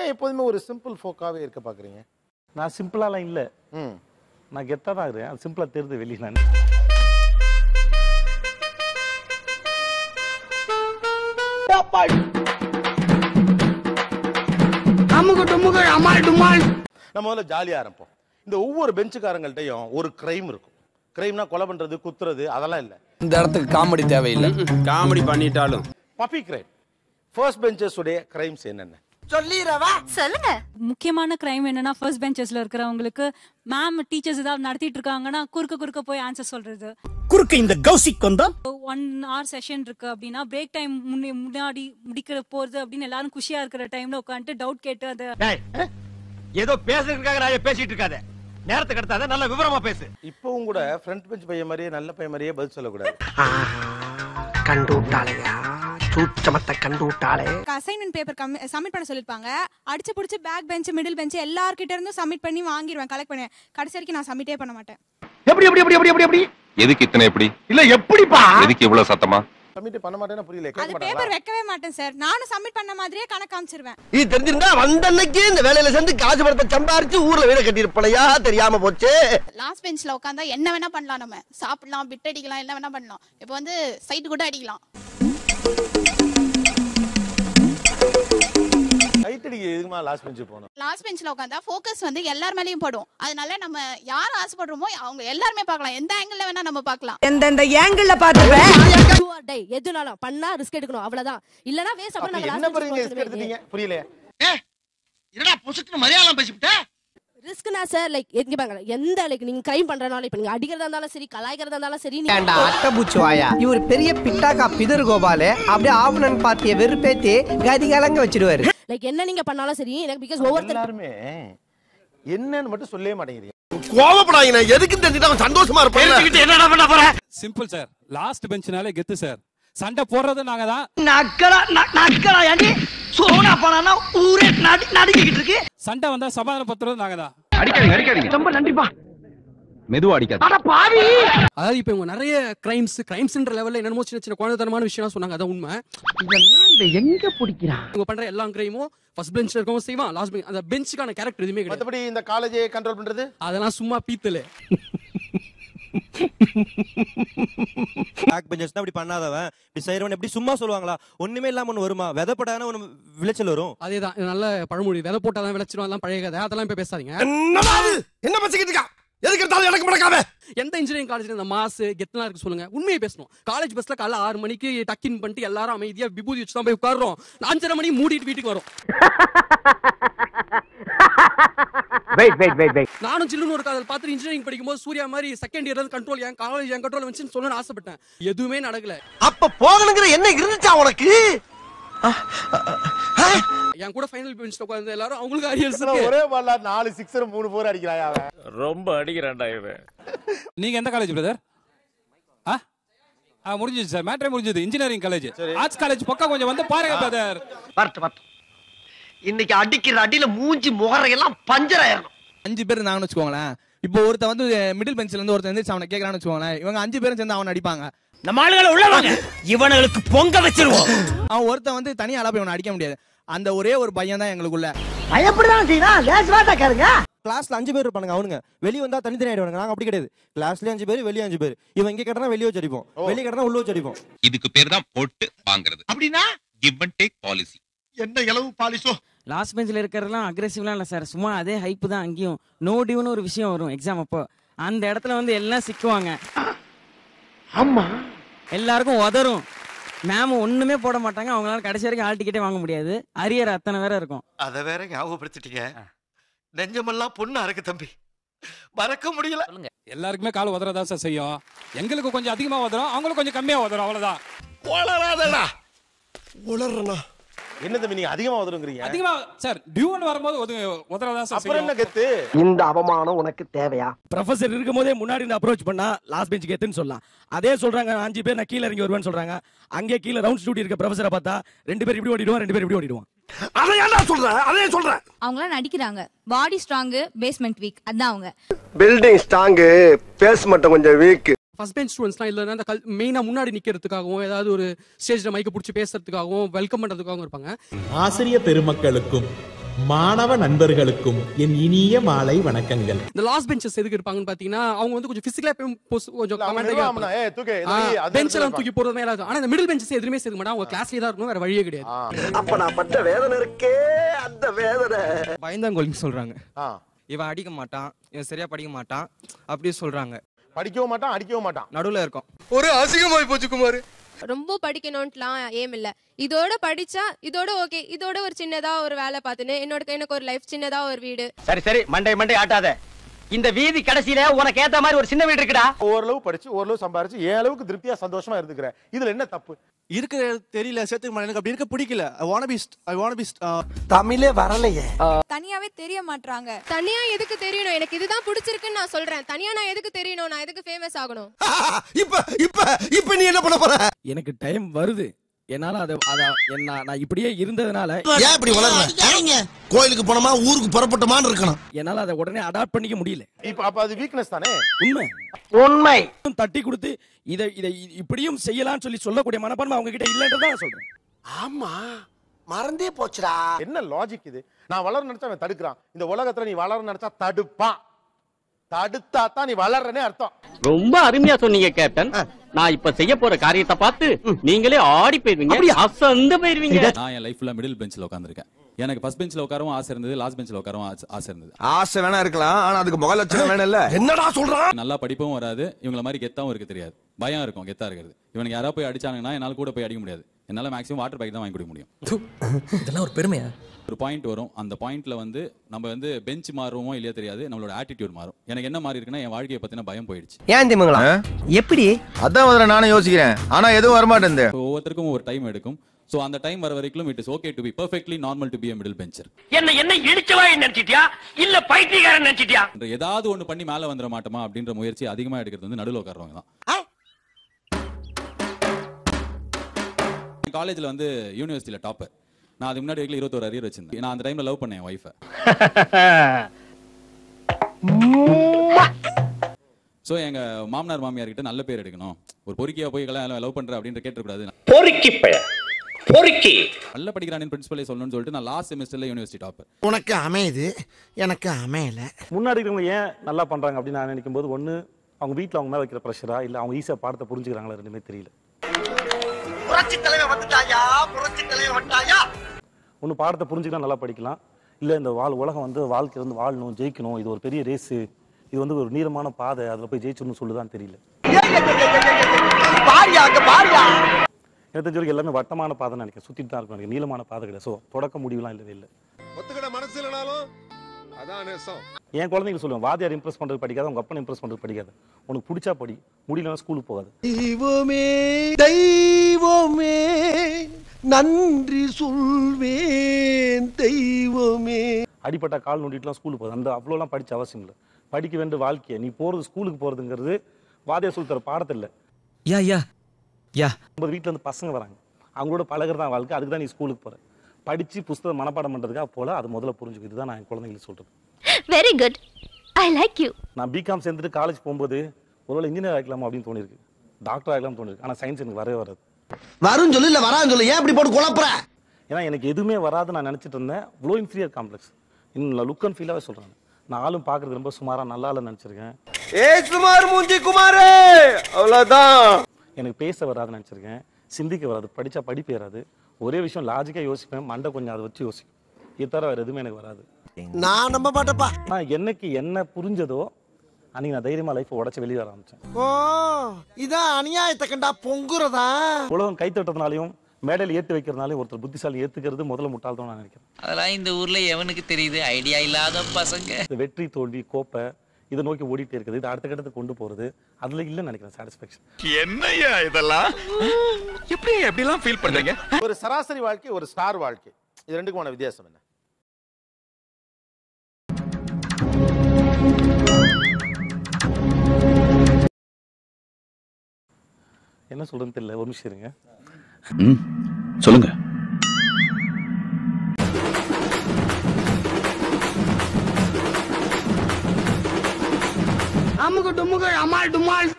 ஏன் எப்போதுமே ஒரு சிம்பிள் ஃபோக்காவே இருக்க பாக்குறீங்க நான் சிம்பிளாலாம் இல்லை ம் நான் கெத்தாக தான் இருக்கிறேன் அது சிம்பிளாக தெரியுது வெளியே நான் நம்ம முதல்ல ஜாலியா ஆரம்பிப்போம் இந்த ஒவ்வொரு பெஞ்சுக்காரங்கள்ட்டையும் ஒரு கிரைம் இருக்கும் கிரைம்னா கொலை பண்றது குத்துறது அதெல்லாம் இல்ல இந்த இடத்துக்கு காமெடி தேவையில்லை காமெடி பண்ணிட்டாலும் பப்பி கிரைம் ஃபர்ஸ்ட் பெஞ்சஸ் உடைய கிரைம்ஸ் என்னென்ன சொல்லுங்க முக்கியமான கிரைம் என்னன்னா ஃபர்ஸ்ட் பெஞ்சஸ்ல இருக்கிறவங்களுக்கு மேம் டீச்சர்ஸ் ஏதாவது நடத்திட்டு இருக்காங்கன்னா குறுக்க குறுக்க போய் ஆன்சர் சொல்றது குறுக்கு இந்த கௌசிக் வந்தா ஒன் ஹவர் செஷன் இருக்கு அப்படின்னா பிரேக் டைம் முன்னாடி முடிக்கிற போறது அப்படின்னு எல்லாரும் குஷியா இருக்கிற டைம்ல உட்காந்துட்டு டவுட் கேட்டு அதை ஏதோ பேசுறதுக்காக நான் பேசிட்டு இருக்காத நேரத்தை கடத்தாத நல்ல விவரமா பேசு இப்பவும் கூட ஃப்ரண்ட் பெஞ்ச் பையன் மாதிரியே நல்ல பையன் மாதிரியே பதில் சொல்லக்கூடாது கண்டு விட்டாளையா சூச்சமத்தை கண்டு விட்டாளே அசைன்மெண்ட் பேப்பர் சப்மிட் பண்ண சொல்லிருப்பாங்க அடிச்சு புடிச்சு பேக் பெஞ்ச் மிடில் பெஞ்ச் எல்லார்கிட்ட இருந்தும் சப்மிட் பண்ணி வாங்கிடுவேன் கலெக்ட் பண்ணி கடைசி வரைக்கும் நான் சப்மிட்டே பண்ண மாட்டேன் எப்படி எப்படி எப்படி எப்படி எப்படி எப்படி எதுக்கு இத்தனை எப்படி இல்ல எப்படிப்பா எதுக்கு இவ்வளவு சத்தமா சப்மிட் பண்ண மாட்டேன்னா புரியல கேட்க அது மாட்டாங்களா பேப்பர் வைக்கவே மாட்டேன் சார் நானும் சப்மிட் பண்ண மாதிரியே கணக்கு காமிச்சிருவேன் இது தெரிஞ்சிருந்தா வந்த அன்னைக்கு இந்த வேலையில சேர்ந்து காசு படத்தை சம்பாரிச்சு ஊர்ல வீட கட்டியிருப்பலையா தெரியாம போச்சு லாஸ்ட் பெஞ்ச்ல உட்காந்தா என்ன வேணா பண்ணலாம் நம்ம சாப்பிடலாம் பிட் அடிக்கலாம் என்ன வேணா பண்ணலாம் இப்போ வந்து சைட் கூட அடிக்கலாம் கைட் அடிக்க எதுக்குமா லாஸ்ட் பெஞ்சு போகணும் லாஸ்ட் பெஞ்ச்ல உட்காந்தா ஃபோக்கஸ் வந்து எல்லார் மேலயும் படும் அதனால நம்ம யார் ஆசைப்படுறோமோ அவங்க எல்லாருமே பார்க்கலாம் எந்த ஆங்கிள் வேணா நம்ம பார்க்கலாம் எந்தெந்த ஏங்கிள் பாத்துருவேன் டே எதுனாலும் பண்ணா ரிஸ்க் எடுக்கணும் அவ்வளவுதான் இல்லனா வேஸ்ட் அப்ப என்ன பண்ணுறீங்க ரிஸ்க் எடுத்துட்டீங்க புரியல என்னடா பொசுக்கு மலையாளம் பேசிவிட்ட ரிஸ்க்னா சார் லைக் எங்க பாங்க எந்த லைக் நீங்க கிரைம் பண்றனால இப்ப நீங்க அடிக்கிறதா இருந்தாலும் சரி கலாய்க்கிறதா இருந்தாலும் சரி ஏண்டா அட்டபூச்சி வாயா இவர் பெரிய பிட்டாக்கா பிதர் கோபாலு அப்படியே ஆவணன் பாத்திய வெறுப்பேத்தி கதி கலங்க வச்சிருவாரு லைக் என்ன நீங்க பண்ணாலும் சரி எனக்கு பிகாஸ் ஒவ்வொருத்தர் எல்லாருமே என்னன்னு மட்டும் சொல்லவே மாட்டேங்கிறீங்க கோவப்படாதீங்க எதுக்கு தெரிஞ்சுட்டு அவன் சந்தோஷமா இருப்பான் என்னடா பண்ண போற சிம்பிள் சார் லாஸ்ட் பெஞ்ச்னாலே கெத்து சார் சண்டை போடுறது நாங்க தான் நக்கலா நக்கலா ஏண்டி சோனா போனா ஊரே நடுக்கிட்டு இருக்கு சண்டை வந்தா சமாதானப்படுத்துறது நாங்க தான் அடிக்காதீங்க அடிக்காதீங்க ரொம்ப நன்றிப்பா மெதுவா அடிக்காது அட பாவி அதாவது இப்போ இவங்க நிறைய கிரைம்ஸ் கிரைம்ஸ்ன்ற லெவல்ல என்னமோ சின்ன சின்ன குழந்தைத்தனமான விஷயம் சொன்னாங்க அதான் உண்மை இதெல்லாம் இதை எங்க பிடிக்கிறான் இவங்க பண்ற எல்லா கிரைமும் ஃபர்ஸ்ட் பெஞ்ச்ல இருக்கவங்க செய்வான் லாஸ்ட் பெஞ்ச் அந்த பெஞ்சுக்கான கேரக்டர் எதுவுமே கிடையாது மத்தபடி இந்த காலேஜை கண்ட்ரோல் பண்றது அதெல்லாம் சும்மா பீத்தலு பேக் பெஞ்சஸ் அப்படி பண்ணாதவன் இப்படி செய்யறவன் எப்படி சும்மா சொல்லுவாங்களா ஒண்ணுமே இல்லாம ஒண்ணு வருமா விதப்படாத ஒண்ணு விளைச்சல் வரும் அதேதான் இது நல்ல பழமொழி விதை போட்டாதான் விளைச்சிரும் அதெல்லாம் பழைய கதை அதெல்லாம் இப்ப பேசாதீங்க என்னமா அது என்ன பச்சிக்கிட்டு இருக்கா எதுக்கு எடுத்தாலும் எனக்கு முடக்காம எந்த இன்ஜினியரிங் காலேஜ்ல இந்த மாசு கெத்தலாம் இருக்கு சொல்லுங்க உண்மையை பேசணும் காலேஜ் பஸ்ல காலைல ஆறு மணிக்கு டக்கின் பண்ணிட்டு எல்லாரும் அமைதியா விபூதி வச்சு தான் போய் உட்கார்றோம் அஞ்சரை மணி மூடிட்டு வீட்டுக்கு வரும் வெயிட் வெயிட் வெயிட் வெயிட் நானும் சில்லுன்னு ஒரு காதல் பார்த்து இன்ஜினியரிங் படிக்கும்போது சூர்யா மாதிரி செகண்ட் இயர் கண்ட்ரோல் என் காலேஜ் என் கண்ட்ரோல் வச்சுன்னு சொல்லணும்னு ஆசைப்பட்டேன் எதுவுமே நடக்கல அப்ப போகணுங்கிற என்ன இருந்துச்சா உனக்கு என் கூட ஃபைனல் பெஞ்ச்ல உட்கார்ந்து எல்லாரும் அவங்களுக்கு அரியர்ஸ் இருக்கு ஒரே பால்ல நாலு சிக்ஸர் மூணு போர் அடிக்கிறாயா அவன் ரொம்ப அடிக்கிறான்டா இவன் நீங்க எந்த காலேஜ் பிரதர் ஆ ஆ முடிஞ்சிச்சு சார் மேட்ரே முடிஞ்சது இன்ஜினியரிங் காலேஜ் ஆர்ட்ஸ் காலேஜ் பக்கம் கொஞ்சம் வந்து பாருங்க பிரதர் பார்த்து பார்த்து இன்னைக்கு அடிக்கிற அடியில மூஞ்சி முகரையெல்லாம் பஞ்சர் ஆயிரணும் அஞ்சு பேர் இருந்தாங்கன்னு வச்சுக்கோங்களேன் இப்போ ஒருத்தன் வந்து மிடில் பெஞ்சில இருந்து ஒருத்தன் வந்து அவனை கேட்கறான்னு வச்சுக்கோங்களேன் இவங்க அஞ்சு பேரும் சேர்ந்து அவனை அடிப்பாங்க நம்ம ஆளுகளை உள்ள வாங்க இவனுங்களுக்கு பொங்க வச்சிருவோம் அவன் ஒருத்தன் வந்து தனியா போய் அவனை அடிக்க முடியாது அந்த ஒரே ஒரு பையன் தான் எங்களுக்குள்ள பயப்படதான் செய்யலாம் லேசுவாட்டா கேளுங்க கிளாஸ்ல அஞ்சு பேர் இருப்பானுங்க அவனுங்க வெளிய வந்தா தனித்தனி ஆயிடுவாங்க நாங்க அப்படி கிடையாது கிளாஸ்லயே அஞ்சு பேர் வெளிய அஞ்சு பேர் இவன் இங்க கேட்டனா வெளிய வச்சு அடிப்போம் வெளிய கேட்டனா உள்ள வச்சு அடிப்போம் இதுக்கு பேர் தான் போட்டு வாங்குறது அப்படின்னா கிவ் அண்ட் டேக் பாலிசி என்ன இளவு பாலிசோ லாஸ்ட் பெஞ்சில் இருக்கிறதெல்லாம் அக்ரெசிவ்லாம் இல்லை சார் சும்மா அதே ஹைப்பு தான் அங்கேயும் நோ டியூன்னு ஒரு விஷயம் வரும் எக்ஸாம் அப்போ அந்த இடத்துல வந்து எல்லாம் சிக்குவாங்க ஆமா எல்லாருக்கும் உதரும் மேம் ஒண்ணுமே போட மாட்டாங்க அவங்களால கடைசி வரைக்கும் ஆல் டிக்கெட்டே வாங்க முடியாது அரியர் அத்தனை வேற இருக்கும் அத வேற ஞாபகப்படுத்திட்டீங்க நெஞ்சமெல்லாம் பொண்ணு அறக்கு தம்பி மறக்க முடியல எல்லாருக்குமே கால் உதறதா சார் செய்யும் எங்களுக்கு கொஞ்சம் அதிகமா உதறும் அவங்களுக்கு கொஞ்சம் கம்மியா உதறும் அவ்வளவுதான் உளறாதடா உளறனா என்ன தம்பி நீங்க அதிகமா உதவுங்கிறீங்க அதிகமா சார் டியூன் வரும்போது உதவு உதறதா சார் அப்புறம் என்ன செய்யும் கெத்து இந்த அவமானம் உனக்கு தேவையா ப்ரொஃபசர் இருக்கும் போதே முன்னாடி இருந்து அப்ரோச் பண்ணா லாஸ்ட் பெஞ்ச் கேத்துன்னு சொல்லலாம் அதே சொல்றாங்க அஞ்சு பேர் நான் கீழ இறங்கி வருவேன்னு சொல்றாங்க அங்கே கீழ ரவுண்ட் டியூட்டி இருக்க ப்ரொஃபசரை பார்த்தா ரெண்டு பேர் இப்படி ஓடிடுவான் ரெண்டு பேர் இப்படி ஓடிடுவான் அதை ஏன்டா சொல்ற அதே சொல்றேன் அவங்களாம் நடிக்கிறாங்க பாடி ஸ்ட்ராங் பேஸ்மெண்ட் வீக் அதான் அவங்க பில்டிங் ஸ்ட்ராங்கு பேஸ் மட்டும் கொஞ்சம் வீக் ஃபர்ஸ்ட் பெஞ்ச் ஸ்டூடெண்ட்ஸ்லாம் இல்லைன்னா அந்த கல் மெயினாக முன்னாடி நிற்கிறதுக்காகவும் ஏதாவது ஒரு ஸ்டேஜில் மைக்கை பிடிச்சி பேசுறதுக்காகவும் வெல்கம் பண்ணுறதுக்காகவும் இருப்பாங்க ஆசிரிய பெருமக்களுக்கும் மாணவ நண்பர்களுக்கும் என் இனிய மாலை வணக்கங்கள் இந்த லாஸ்ட் பெஞ்சஸ் எதுக்கு இருப்பாங்கன்னு பாத்தீங்கன்னா அவங்க வந்து கொஞ்சம் பிசிக்கலா கொஞ்சம் அவங்க நிர்வாகம்னா, ஏய், தூக்கு, இதை வை, அதை பெஞ்ச் எடுத்து எல்லாம் வைப்பா. தூக்கி போறது மேல இருக்கும். ஆனா இந்த மிடில் பெஞ்சஸ் எதுவுமே சேர்க்க மாட்டாங்க அவங்க கிளாஸ்லயே தான் இருக்கணும் வேற வழியே கிடையாது அப்ப நான் பட்ட வேதனை இருக்கே அந்த வேதனை பயந்தாங்கோலின்னு சொல்றாங்க ஆ. இவன் அடிக்க மாட்டான் இவன் சரியா படிக்க மாட்டான் அப்படி சொல்றாங்க படிக்கவும் மாட்டான் அடிக்கவும் மாட்டான் நடுவுல இருக்கும் ஒரு அசிங்கமாய் போச்சு குமார் ரொம்ப படிக்கணும்ட்டுலாம் ஏம் இல்ல இதோட படிச்சா இதோட ஓகே இதோட ஒரு சின்னதா ஒரு வேலை பார்த்துன்னு என்னோட எனக்கு ஒரு லைஃப் சின்னதா ஒரு வீடு சரி சரி மண்டை மண்டை ஆட்டாத இந்த வீதி கடைசியில உனக்கு ஏத்த மாதிரி ஒரு சின்ன வீடு இருக்குடா ஓரளவு படிச்சு ஓரளவு சம்பாரிச்சு என் அளவுக்கு திருப்தியா சந்தோஷமா இருந்துக்கிறேன் இதுல என்ன தப்பு இருக்கிற தெரியல சேர்த்துக்க மாட்டேன் எனக்கு அப்படி இருக்க பிடிக்கல I want be I want be தமிழே வரலையே தனியாவே தெரிய மாட்டாங்க தனியா எதுக்கு தெரியணும் எனக்கு இதுதான் பிடிச்சிருக்குன்னு நான் சொல்றேன் தனியா நான் எதுக்கு தெரியணும் நான் எதுக்கு ஃபேமஸ் ஆகணும் இப்ப இப்ப இப்ப நீ என்ன பண்ண போற எனக்கு டைம் வருது என்னால அத அத என்ன நான் இப்படியே இருந்ததுனால ஏன் இப்படி வளர்ற கோயிலுக்கு போனோமா ஊருக்கு புறப்பட்டோமான்னு இருக்கணும் என்னால அதை உடனே அடாப்ட் பண்ணிக்க முடியல இப்ப அப்ப அது வீக்னஸ் தானே உண்மை உண்மை தட்டி கொடுத்து இதை இதை இப்படியும் செய்யலாம்னு சொல்லி சொல்லக்கூடிய மனப்பான்மை அவங்க கிட்ட இல்லைன்றதான் நான் சொல்றேன் ஆமா மறந்தே போச்சுடா என்ன லாஜிக் இது நான் வளர நினைச்சா அவன் தடுக்கிறான் இந்த உலகத்துல நீ வளர நினைச்சா தடுப்பான் தடுத்தா தான் நீ வளர்றனே அர்த்தம் ரொம்ப அருமையா சொன்னீங்க கேப்டன் நான் இப்ப செய்ய போற காரியத்தை பார்த்து நீங்களே ஆடி போயிருவீங்க அசந்து போயிருவீங்க நான் என் லைஃப்ல மிடில் பெஞ்சில் உட்காந்துருக்கேன் எனக்கு ஃபர்ஸ்ட் பெஞ்சில் உட்காரவும் ஆசை இருந்தது லாஸ்ட் பெஞ்சில் உட்காரவும் ஆசை- ஆசை இருந்தது ஆசை வேணா இருக்கலாம் ஆனா அதுக்கு முக லட்சணம் வேணும் இல்ல என்னடா சொல்றான் நல்லா படிப்பும் வராது இவங்கள மாதிரி கெத்தாவும் இருக்க தெரியாது பயம் இருக்கும் கெத்தா இருக்கிறது இவனுக்கு யாராவது போய் அடிச்சாங்கன்னா என்னால கூட போய் அடிக்க முடியாது என்னால மேக்ஸிமம் வாட்டர் பேக் தான் வாங்கி கொடுக்க முடியும் இதெல்லாம் ஒரு பெருமையா ஒரு பாயிண்ட் வரும் அந்த பாயிண்ட்ல வந்து நம்ம வந்து பெஞ்ச் மாறுவோமோ இல்லையா தெரியாது நம்மளோட ஆட்டிடியூட் மாறும் எனக்கு என்ன மாறி இருக்குன்னா என் வாழ்க்கையை பத்தின பயம் போயிடுச்சு ஏன் திமுங்களா எப்படி அதான் முதல்ல நானும் யோசிக்கிறேன் ஆனா எதுவும் வரமாட்டேன் So, ஒவ்வொருத்தருக்கும் ஒரு டைம் எடுக்கும் ஸோ அந்த டைம் வர வரைக்கும் it is okay to be perfectly normal to be middle bencher என்ன என்ன இடிச்சவா நினைச்சிட்டியா இல்ல பைத்தியக்காரன் நினைச்சிட்டியா ஏதாவது ஒண்ணு பண்ணி மேல வந்துட மாட்டோமா அப்படின்ற முயற்சி அதிகமா எடுக்கிறது வந்து நடுவில் உட்கார்றவங்க தான் காலேஜ்ல வந்து யூனிவர்சிட்டியில டாப்பர் நான் அதுக்கு முன்னாடி வரைக்கும் இருபத்தோரு அரியர் வச்சிருந்தேன் நான் அந்த டைம்ல லவ் பண்ணேன் ஒய்ஃபை ஸோ எங்க மாமனார் மாமியார் கிட்ட நல்ல பேர் எடுக்கணும் ஒரு பொறுக்கியா போய் கல்யாணம் லவ் பண்ற அப்படின்ற கேட்டுக்கூடாது பொறுக்கி பொறுக்கி நல்ல படிக்கிறான் பிரின்சிபலே சொல்லணும்னு சொல்லிட்டு நான் லாஸ்ட் செமஸ்டர்ல யூனிவர்சிட்டி டாப்பர் உனக்கு அமையுது எனக்கு அமையல முன்னாடி இருக்கிறவங்க ஏன் நல்லா பண்றாங்க அப்படின்னு நான் நினைக்கும் போது ஒண்ணு அவங்க வீட்ல அவங்க மேல வைக்கிற ப்ரெஷரா இல்ல அவங்க ஈஸியா பாடத்தை புரிஞ்சுக்கிறாங்களா ரெண்டுமே தெரியல புரட்சி தலைவர் வந்துட்டாயா புரட்சி தலைவர் வந்துட்டாயா ஒன்று பாடத்தை புரிஞ்சுக்கலாம் நல்லா படிக்கலாம் இல்லை இந்த வாழ் உலகம் வந்து வாழ்க்கை வந்து வாழணும் ஜெயிக்கணும் இது ஒரு பெரிய ரேஸு இது வந்து ஒரு நீளமான பாதை அதில் போய் ஜெயிச்சிடணும் சொல்லுதான் தெரியல பாரியா அங்க பாரியா எனக்கு தெரிஞ்ச வரைக்கும் எல்லாமே வட்டமான பாதை நினைக்கிறேன் சுற்றிட்டு தான் இருக்கும் நினைக்கிறேன் நீளமான பாதை கிடையாது ஸோ தொடக்க முடிவுலாம் இல்லவே இல்லை ஒத்துக்கிட மனசு இல்லைனாலும் அதான் நேசம் என் குழந்தைங்க சொல்லுவேன் வாதியார் இம்ப்ரெஸ் பண்ணுறது படிக்காத உங்க அப்பனை இம்ப்ரெஸ் பண்ணுறது படிக்காது உனக்கு பிடிச்சா படி முடியலன்னா ஸ்கூலுக்கு போகாது தெய்வமே தெய்வமே நன்றி சொல்வேன் தெய்வமே அடிப்பட்ட கால் நோண்டிட்டுலாம் ஸ்கூலுக்கு போகுது அந்த அவ்வளோலாம் படிச்ச அவசியம் இல்லை படிக்க வேண்டிய வாழ்க்கையை நீ போகிறது ஸ்கூலுக்கு போகிறதுங்கிறது வாதியார் சொல்லி தர பாடத்தில் இல்லை யா யா யா ஒன்பது வீட்டில் இருந்து பசங்க வராங்க அவங்களோட பழகுறது தான் வாழ்க்கை அதுக்கு தான் நீ ஸ்கூலுக்கு போற படிச்சு புஸ்தகம் மனப்பாடம் பண்றதுக்காக போல அது முதல்ல புரிஞ்சுக்கு இதுதான் நான் என் குழந்தைங்களுக்கு சொல்றது very good I like you நான் பிகாம் சேர்ந்துட்டு காலேஜ் போகும்போது ஒருவேளை இன்ஜினியர் ஆகலாமா அப்படின்னு தோணிருக்கு டாக்டர் ஆகலாம்னு தோணிருக்கு ஆனால் சயின்ஸ் எனக்கு வரவே வராது வரும் சொல்லு இல்ல வரான்னு சொல்லு ஏன் இப்படி போட்டு குழப்புற ஏன்னா எனக்கு எதுவுமே வராது நான் நினைச்சிட்டு இருந்தேன் இவ்வளோ இன்ஃபீரியர் காம்ப்ளெக்ஸ் இன்னும் லுக் அண்ட் ஃபீலாகவே சொல்கிறேன் நான் ஆளும் பார்க்கறது ரொம்ப சுமாராக நல்லா இல்லைன்னு நினச்சிருக்கேன் ஏய் சுமார் மூஞ்சி குமாரே அவ்வளவுதான் எனக்கு பேச வராதுன்னு நினச்சிருக்கேன் சிந்திக்க வராது படித்தா படிப்பு வராது ஒரே விஷயம் லாஜிக்காக யோசிப்பேன் மண்டை கொஞ்சம் அதை வச்சு யோசிக்கும் இது தவிர வேறு எதுவுமே எனக்கு வராது நான் நம்ப மாட்டேப்பா ஆனால் என்னைக்கு என்ன புரிஞ்சதோ அன்னைக்கு நான் தைரியமாக லைஃப்பை உடச்சி வெளியே வர ஆரம்பித்தேன் ஓ இதான் அநியாயத்தை கண்டா பொங்குறதா உலகம் கை தட்டுறதுனாலையும் மேடையில் ஏற்றி வைக்கிறதுனாலையும் ஒருத்தர் புத்திசாலி ஏற்றுக்கிறது முதல்ல முட்டாள் தான் நான் நினைக்கிறேன் அதெல்லாம் இந்த ஊர்ல எவனுக்கு தெரியுது ஐடியா இல்லாத பசங்க இந்த வெற்றி தோல்வி கோப்பை இதை நோக்கி ஓடிட்டே இருக்குது இது அடுத்த கட்டத்துக்கு கொண்டு போகிறது அதில் இல்லைன்னு நினைக்கிறேன் சாட்டிஸ்ஃபேக்ஷன் என்னையா இதெல்லாம் எப்படி எப்படிலாம் ஃபீல் பண்றீங்க ஒரு சராசரி வாழ்க்கை ஒரு ஸ்டார் வாழ்க்கை இது ரெண்டுக்குமான வித்தியாசம் என்ன என்ன சொல்றதுன்னு தெரியல ஒரு நிமிஷம் இருங்க சொல்லுங்க அமுகு டுமுகு அமால் டுமால்